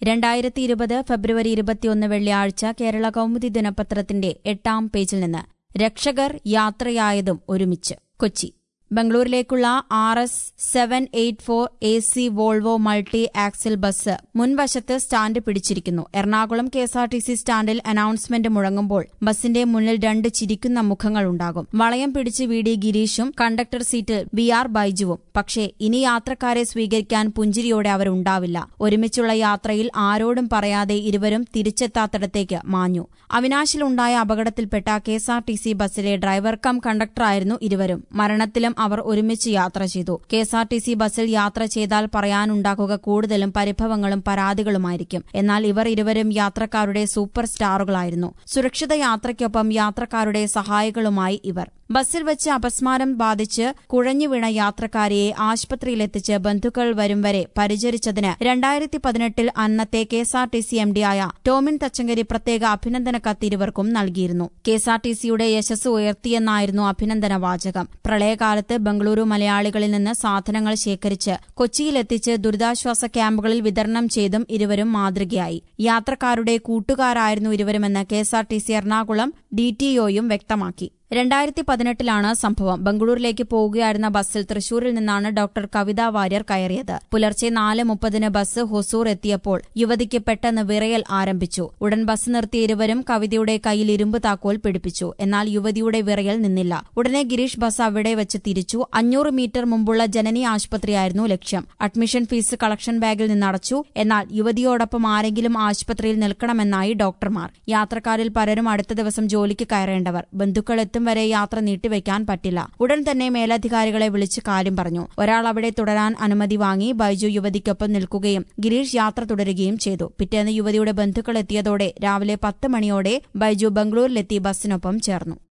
രണ്ടായിരത്തി ഇരുപത് ഫെബ്രുവരി ഇരുപത്തിയൊന്ന് വെള്ളിയാഴ്ച കേരള കൗമുദി ദിനപത്രത്തിന്റെ എട്ടാം പേജിൽ നിന്ന് രക്ഷകർ യാത്രയായതും ഒരുമിച്ച് കൊച്ചി ബംഗളൂരിലേക്കുള്ള R S seven eight four A C Volvo multi axle bus മുൻവശത്ത് സ്റ്റാൻഡ് പിടിച്ചിരിക്കുന്നു Ernakulam K S R T C സ്റ്റാൻഡിൽ അനൌൺസ്മെന്റ് മുഴങ്ങുമ്പോൾ ബസിന്റെ മുന്നിൽ രണ്ട് ചിരിക്കുന്ന മുഖങ്ങളുണ്ടാകും വളയം പിടിച്ച് വി ഡി ഗിരീഷും കണ്ടക്ടർ സീറ്റിൽ ബി ആർ ബൈജുവും പക്ഷേ ഇനി യാത്രക്കാരെ സ്വീകരിക്കാൻ പുഞ്ചിരിയോടെ അവരുണ്ടാവില്ല ഒരുമിച്ചുള്ള യാത്രയിൽ ആരോടും പറയാതെ ഇരുവരും തിരിച്ചെത്താത്തിടത്തേക്ക് മാഞ്ഞു അവിനാശിലുണ്ടായ അപകടത്തിൽപ്പെട്ട K S R T C ബസ്സിലെ ഡ്രൈവർ കം കണ്ടക്ടറായിരുന്നു ഇരുവരും മരണത്തിലും അവർ ഒരുമിച്ച് യാത്ര ചെയ്തു K S R T C ബസ്സിൽ യാത്ര ചെയ്താൽ പറയാനുണ്ടാക്കുക കൂടുതലും പരിഭവങ്ങളും പരാതികളുമായിരിക്കും എന്നാൽ ഇവർ ഇരുവരും യാത്രക്കാരുടെ സൂപ്പർ സ്റ്റാറുകളായിരുന്നു സുരക്ഷിത യാത്രയ്ക്കൊപ്പം യാത്രക്കാരുടെ സഹായികളുമായി ഇവർ ബസ്സിൽ വെച്ച് അപസ്മാരം ബാധിച്ച് കുഴഞ്ഞു വീണ യാത്രക്കാരിയെ ആശുപത്രിയിലെത്തിച്ച് ബന്ധുക്കൾ വരും വരെ പരിചരിച്ചതിന് രണ്ടായിരത്തി പതിനെട്ടിൽ അന്നത്തെ K S R T C M ഡിയായ ടോമിൻ തച്ചങ്കരി പ്രത്യേക അഭിനന്ദന കത്ത് ഇരുവർക്കും നൽകിയിരുന്നു കെ എസ് ആർ ടി സിയുടെ യശസ് ഉയർത്തിയെന്നായിരുന്നു അഭിനന്ദന വാചകം പ്രളയകാലത്ത് ബംഗളൂരു മലയാളികളിൽ നിന്ന് സാധനങ്ങൾ ശേഖരിച്ച് കൊച്ചിയിലെത്തിച്ച് ദുരിതാശ്വാസ ക്യാമ്പുകളിൽ വിതരണം ചെയ്തും ഇരുവരും മാതൃകയായി യാത്രക്കാരുടെ കൂട്ടുകാരായിരുന്നു ഇരുവരുമെന്ന് K S R T C Ernakulam D T ഒയും വ്യക്തമാക്കി രണ്ടായിരത്തി പതിനെട്ടിലാണ് സംഭവം ബംഗളൂരിലേക്ക് പോവുകയായിരുന്ന ബസ്സിൽ തൃശൂരിൽ നിന്നാണ് ഡോക്ടർ കവിത വാര്യർ കയറിയത് പുലർച്ചെ നാല് മുപ്പതിന് ബസ് ഹൊസൂർ എത്തിയപ്പോൾ യുവതിക്ക് പെട്ടെന്ന് വിറയൽ ആരംഭിച്ചു ഉടൻ ബസ് നിർത്തിയ ഇരുവരും കവിതയുടെ കയ്യിൽ ഇരുമ്പ് താക്കോൽ പിടിപ്പിച്ചു എന്നാൽ യുവതിയുടെ വിറയൽ നിന്നില്ല ഉടനെ ഗിരീഷ് ബസ് അവിടെ വെച്ച് തിരിച്ചു അഞ്ഞൂറ് മീറ്റർ മുമ്പുള്ള ജനനി ആശുപത്രിയായിരുന്നു ലക്ഷ്യം അഡ്മിഷൻ ഫീസ് കളക്ഷൻ ബാഗിൽ നിന്ന് അടച്ചു എന്നാൽ യുവതിയോടൊപ്പം ആരെങ്കിലും ആശുപത്രിയിൽ നിൽക്കണമെന്നായി ഡോക്ടർമാർ യാത്രക്കാരിൽ പലരും അടുത്ത ദിവസം ജോലിക്ക് കയറേണ്ടവർ ബന്ധുക്കൾ എത്തും വരെ യാത്ര നീട്ടിവെക്കാൻ പറ്റില്ല ഉടൻ തന്നെ മേലധികാരികളെ വിളിച്ച് കാര്യം പറഞ്ഞു ഒരാൾ അവിടെ തുടരാൻ അനുമതി വാങ്ങി ബൈജു യുവതിക്കൊപ്പം നിൽക്കുകയും ഗിരീഷ് യാത്ര തുടരുകയും ചെയ്തു പിറ്റേന്ന് യുവതിയുടെ ബന്ധുക്കൾ എത്തിയതോടെ രാവിലെ പത്ത് മണിയോടെ ബൈജു ബംഗളൂരിലെത്തി ബസ്സിനൊപ്പം ചേർന്നു